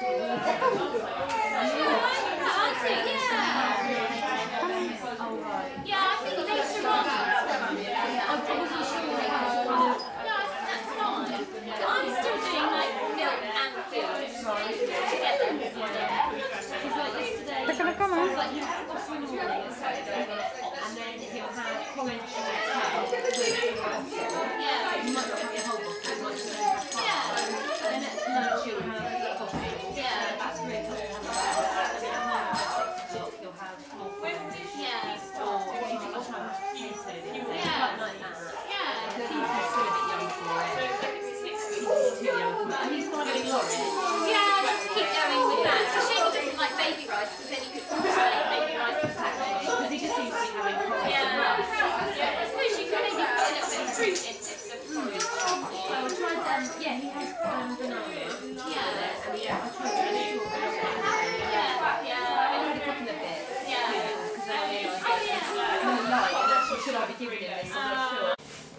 Yeah, let's keep going with that. It's a shame he doesn't like baby rice because then he could translate baby rice to package. Because he just seems to be having problems. Yeah. I suppose you could maybe put a little bit of fruit in it. So porridge. I tried, um, yeah, he has um, banana. Yeah. And yeah, I tried to make sure Yeah. Yeah. I had a couple of bits. Yeah. Because I realised Oh, yeah. really light, and actually should I be giving him this? I'm not sure.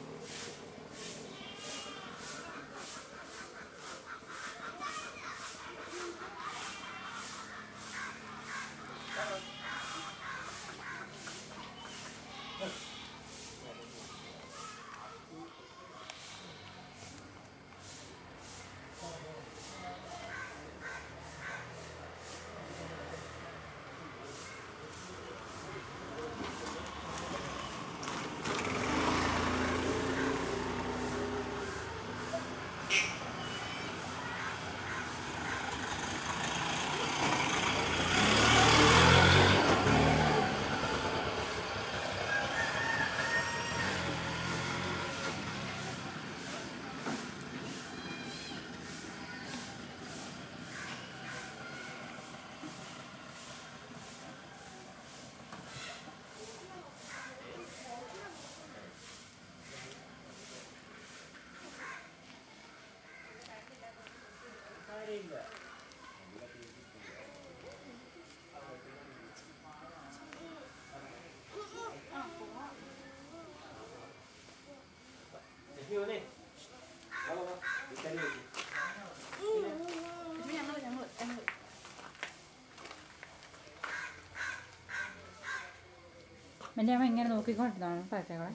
എൻ്റെ അമ്മ ഇങ്ങനെ നോക്കിക്കൊണ്ടിരുന്നാണ് പറ്റകളെ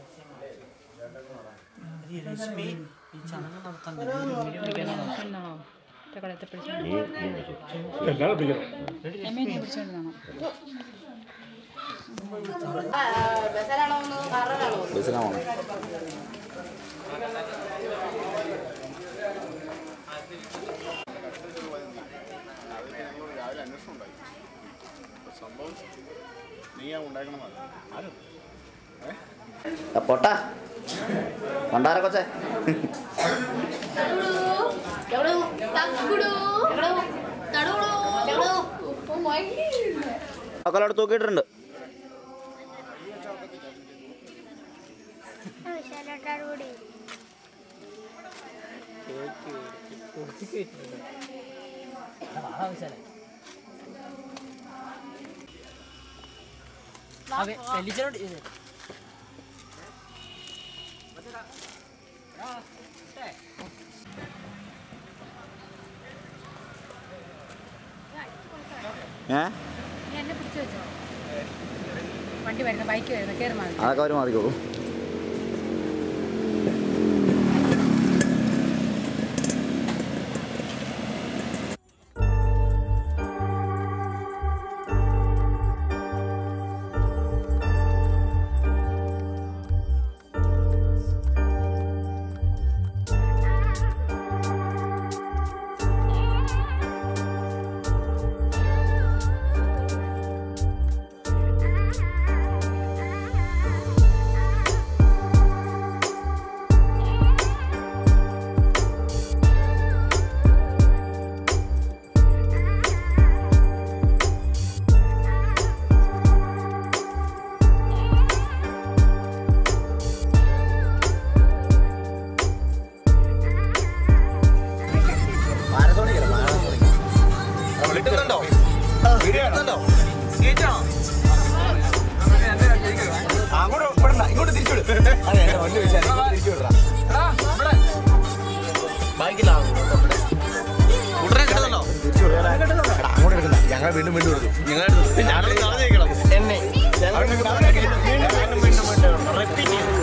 ഈ രശ്മി ഈ ചടങ്ങ് നടത്താൻ video എന്നാണോ പറ്റകളത്തെ പിടിച്ചു എന്നാലും പിടിക്കണം എമ്മേനെ പിടിച്ചോണ്ടിരുന്നാണോ ബസ്സിനാണോ രാവിലെ അന്വേഷണം ഉണ്ടായി സംഭവം നീയാ ഉണ്ടാക്കണമെന്നല്ല ആരും പൊട്ട കൊണ്ടാര കൊച്ചേ ఎవడు తక్కుడు తడుడు ఎవడు ఓ మై മക്കളോട് തൂക്കിയിട്ടുണ്ട് വലിച്ചോണ്ട് ഏ നീ എന്നെ പിടിച്ചു വെച്ചോ വണ്ടി വരുന്ന ബൈക്ക് വരുന്ന കയറി മാറി അതൊക്കെ അവർ മാറിക്കോളൂ എടുക്കുന്നുണ്ടോ വീഡിയോ എടുക്കുന്നുണ്ടോ അങ്ങോട്ട് വിടണ്ട ഇങ്ങോട്ട് തിരിച്ചു വിട് അതെ എന്റെ വണ്ടി വെച്ചാൽ തിരിച്ചു വിടറാ ബൈക്കിലാണ് ഉടനെ കിട്ടുന്നുണ്ടോ ഞങ്ങൾ വീണ്ടും വീണ്ടും എടുത്തു ഞങ്ങൾ എന്നെ ഞങ്ങൾ വീണ്ടും വീണ്ടും വീണ്ടും റിപ്പീറ്റ് ചെയ്തു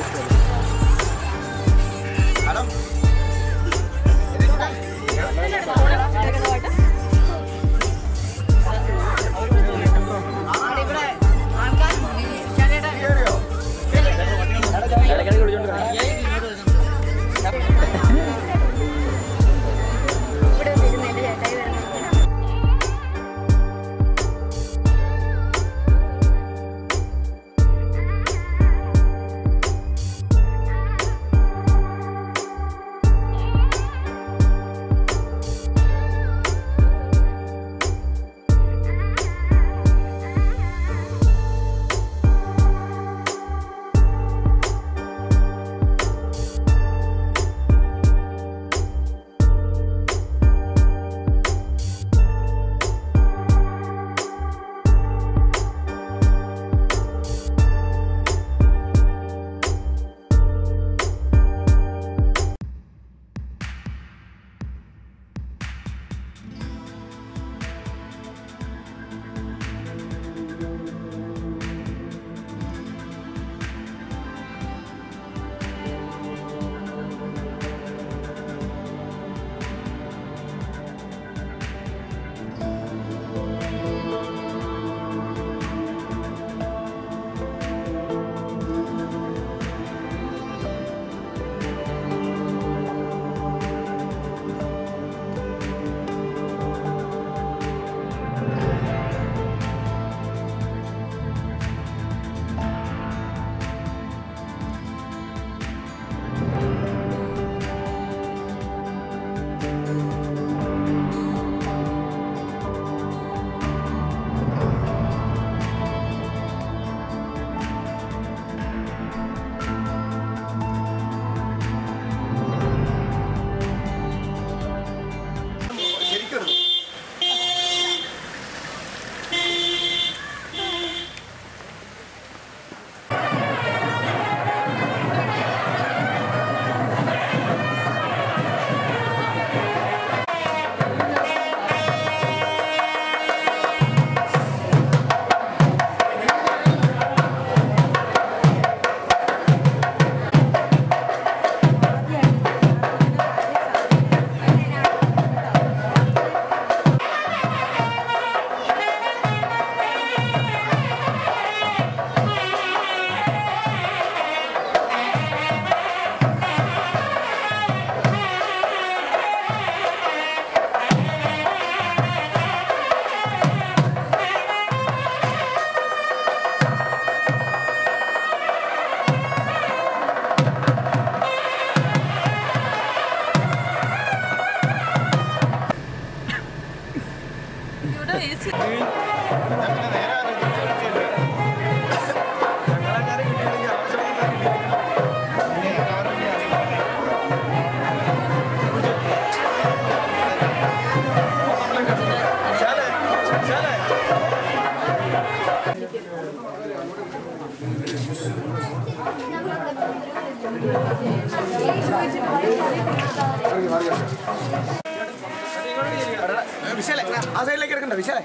വിശാലേ ആ സൈഡിലേക്ക് എടുക്കണ്ട വിശാലേ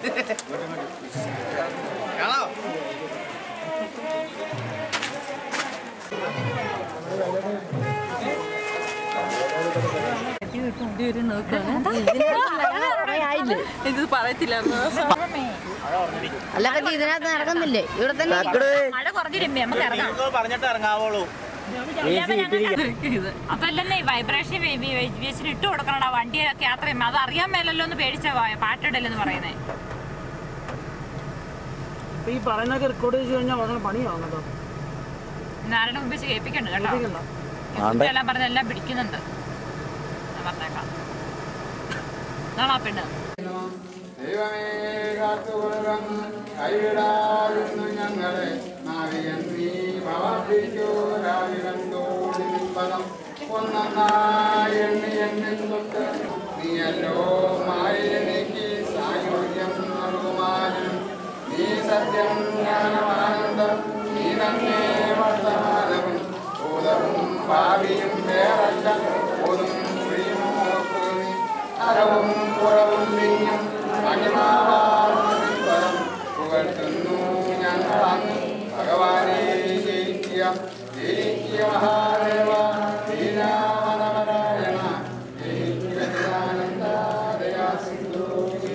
കാണാം ഇത് പറയത്തില്ല അല്ല കത്തി ഇതിനകത്ത് നടക്കുന്നില്ലേ ഇവിടെ തന്നെ മഴ കുറഞ്ഞു രമ്യ നമുക്ക് ഇറങ്ങാം പറഞ്ഞിട്ട് ഇറങ്ങാവുള്ളൂ അപ്പൊ അല്ലെന്നേ വൈബ്രേഷൻ വേച്ചിന് ഇട്ട് കൊടുക്കണടാ വണ്ടിയൊക്കെ യാത്ര ചെയ്യുമ്പോ അത് അറിയാൻ മേലല്ലോ എന്ന് പേടിച്ച പാട്ടിടലെന്ന് പറയുന്നേ അപ്പൊ ഈ പറയുന്നതൊക്കെ റെക്കോർഡ് ചെയ്ത് കഴിഞ്ഞാൽ വളരെ പണിയാവും കേട്ടോ നാരായണ മുമ്പ് വെച്ച് കേൾപ്പിക്കണ്ട കേട്ടോ കേൾപ്പിക്കണ്ട. യൂട്യൂബിൽ എല്ലാം പറഞ്ഞ എല്ലാം പിടിക്കുന്നുണ്ട് ഞാൻ പറഞ്ഞേക്കാം ഇതാണോ ആ പെണ്ണ് ദൈവമേ കാത്തുകൊള്ളുക കൈവിടാതിരുന്നു ഞങ്ങളെ നാവികൻ നീ പ്രവർത്തിച്ചു രാവിലന്തോടി നിൽപ്പതം ഒന്നായി എണ്ണി എണ്ണിൽ തൊട്ട് നീയല്ലോ മാലിന്യ നീക്കി സായുജ്യം നൽകുമാനും നീ സത്യം ജ്ഞാനമാനന്ദം നീ തന്നെ വർത്തമാനവും ഭൂതവും ഭാവിയും വേറല്ല ഒന്നും കുഴിയും നോക്കുക നീ അരവും പുറവും പിന്നും മഹിമാവാ മഹാദേവ ശ്രീരാമനാരായണ ജയാനന്ദ ദയാ സിന്ധു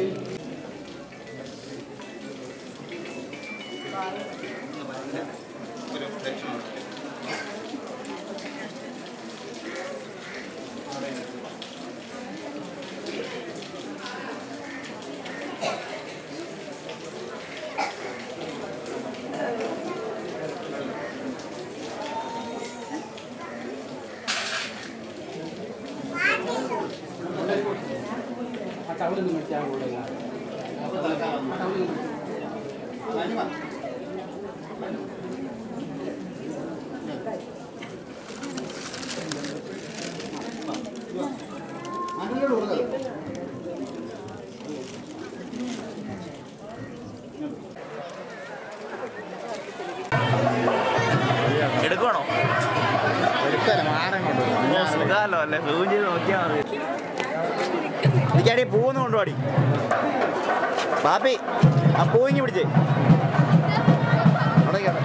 എടുക്കണോ സുഖാലോ അല്ലേ സൂം ചെയ്ത് നോക്കിയാ മതി എനിക്കടി പൂന്ന് കൊണ്ടുപാടി പാപ്പി ആ പൂവിങ്ങി പിടിച്ചേ അവിടെ കേട്ടോ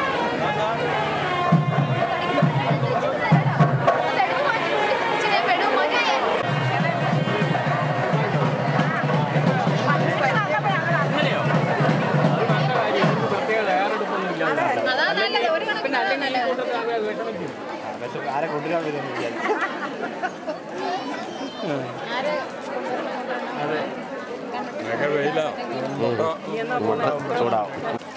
അതാ നല്ലത് ഒരു കണക്കിന് അതാ നല്ലത് ആരെ കൊണ്ടുവരാൻ വരുമെന്ന് ചൂടാവും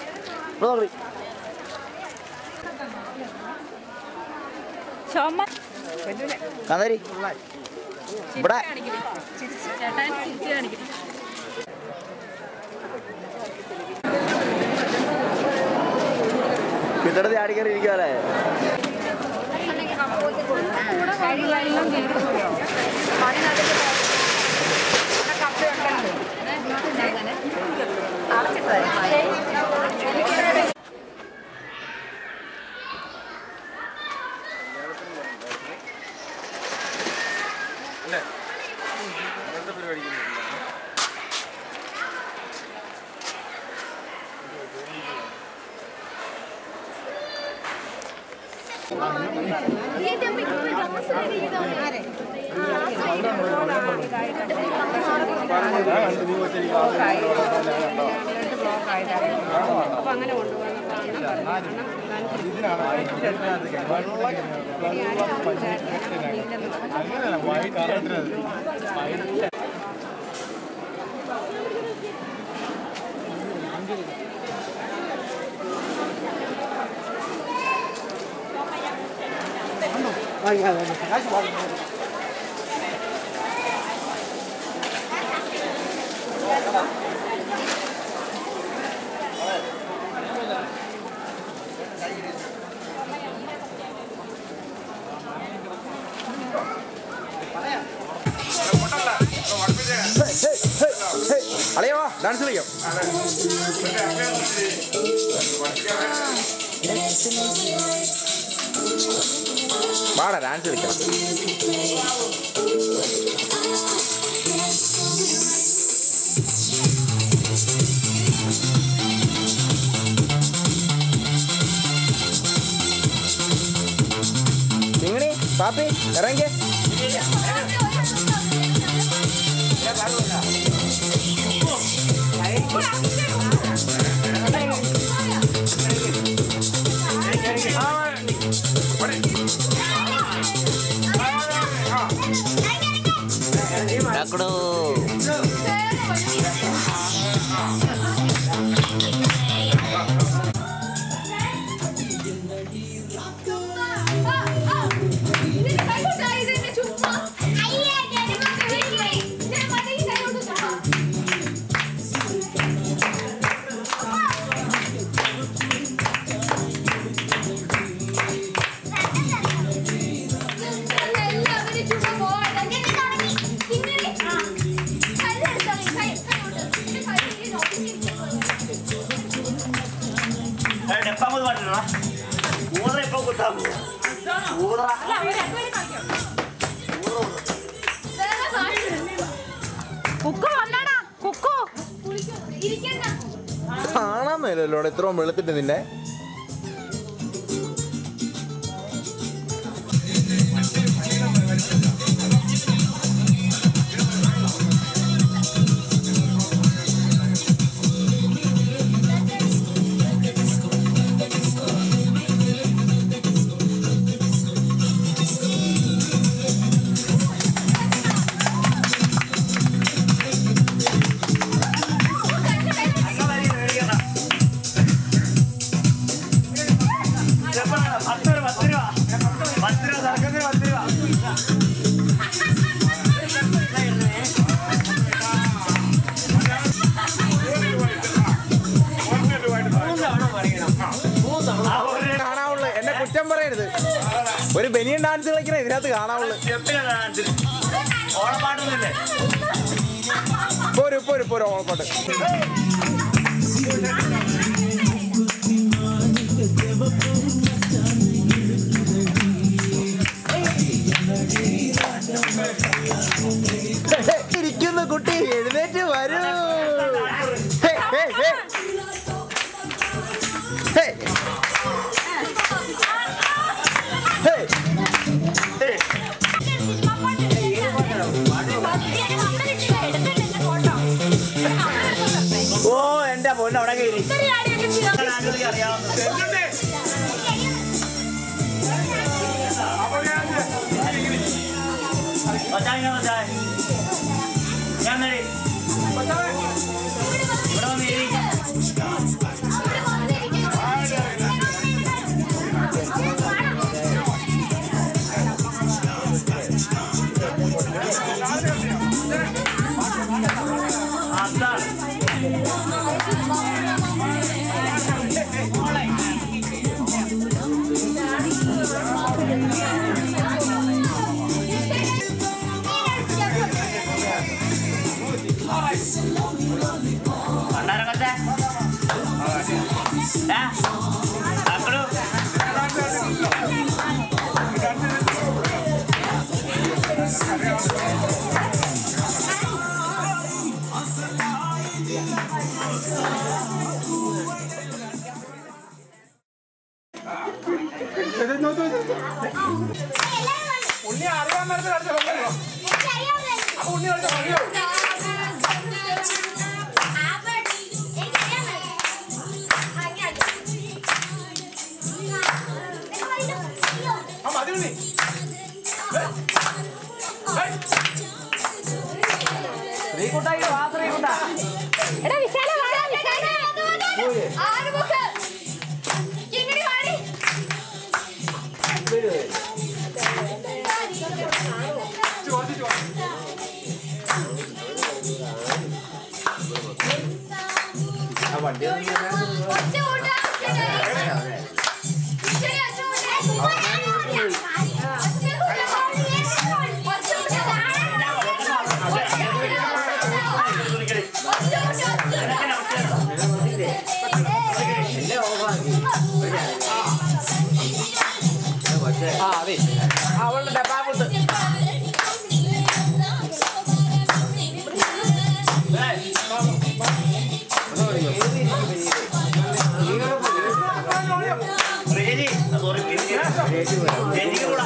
ചുമ കന്നരി ഇവിടെ ചേട്ടാൻ തിരിച്ചു കാണിക്കും കിട്ടടത്ത് ആടി കയറി ഇരിക്കാല്ലേ അപ്പൊ അങ്ങനെ അളിയോ ഡാൻസ് കളിക്കാം വാടാ ഡാൻസ് കളിക്കാം നിങ്ങളെ പാപ്പി ഇറങ്ങിക്കേ കുക്കു വന്നടാ കുക്കു കാണാൻ മേലല്ലോ ഇത്രയും വെളുത്തിട്ട് നിന്നെ കളിക്കരുത് ഒരു ബനിയൻ ഡാൻസ് കളിക്കണ ഇതിനകത്ത് കാണാവുള്ളൂ ഓണപ്പാട്ടൊന്നുമില്ലേ പോരു പോരു പോരു ഓളപ്പാട്ട് ഇരിക്കുന്നു കുട്ടി എഴുന്നേറ്റ് വരൂ ഹേ, ഹേ, ഹേ. ഹേ. ഹേ. ഓ എന്റെ പൊന്ന് അവിടെ കയറി ഞാൻ നേടി ഇവിടെ വന്ന് ഇരി. അതാണ് പണ്ടാരം കൊച്ചേ ഏ അക്കളു എടാ വിശാല വാടാ വിശാല ആ അതെ അവളുടെ ഡപ്പാ റേജി സോറി രഞ്ജിക്ക് കൂടാ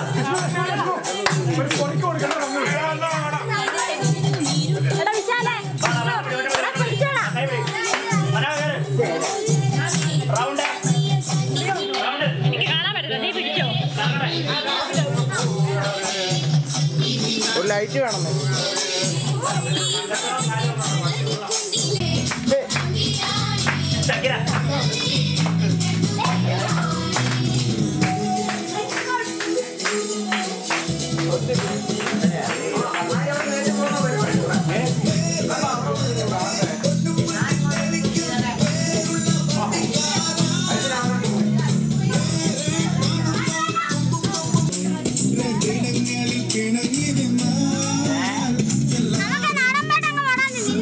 എടാ വിശാല എടാ പിടിച്ചോളാം റൗണ്ട് റൗണ്ട് എനിക്ക് കാണാൻ പറ്റില്ല നീ പിടിച്ചോ ഒരു ലൈറ്റ് വേണം ചക്കിര നമുക്ക് നാടൻ പാട്ട് അങ്ങ് പാടാൻ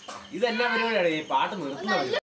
ഇതെല്ലാം പരിപാടിയാണ് ഈ പാട്ട് നിർത്തുന്നത്